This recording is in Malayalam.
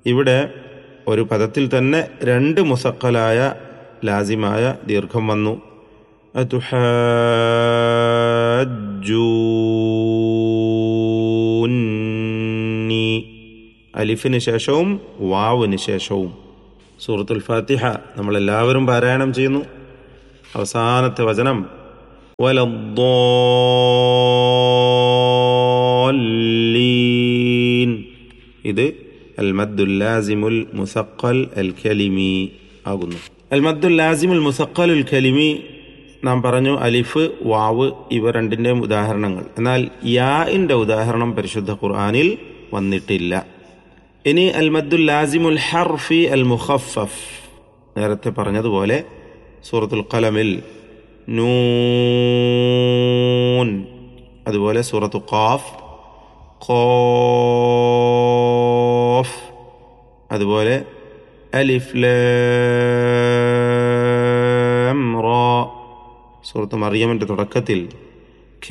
ഇവിടെ ഒരു പദത്തിൽ തന്നെ രണ്ട് മുസക്കലായ ലാസിമായ ദീർഘം വന്നു അതുഹജ്ജൂന്നി അലിഫിന് ശേഷവും വാവിന് ശേഷവും സൂറത്തുൽ ഫാത്തിഹ നമ്മളെല്ലാവരും പാരായണം ചെയ്യുന്നു അവസാനത്തെ വചനം വലദ്ദാല്ലീൻ ഇത് അൽ മദ്ദുൽ ലാസിമുൽ മുസക്കൽ അൽ കലിമി ആകുന്നു അൽ മദ്ദുൽ ലാസിമുൽ മുസക്കൽ ഉൽ കലിമി നാം പറഞ്ഞു അലിഫ് വാവ് ഇവ രണ്ടിൻ്റെയും ഉദാഹരണങ്ങൾ എന്നാൽ യാഇൻ്റെ ഉദാഹരണം പരിശുദ്ധ ഖുർആാനിൽ വന്നിട്ടില്ല ഇനി അൽ മദ്ദുൽ ലാസിമുൽ ഹർഫി അൽ മുഖഫഫ് നേരത്തെ പറഞ്ഞതുപോലെ സൂറത്തുൽ ഖലമിൽ നൂൻ അതുപോലെ സൂറത്തു ഖാഫ് ഖോഫ് അതുപോലെ അലിഫ് ലാം റ സൂറത്ത് മറിയമിൻ്റെ തുടക്കത്തിൽ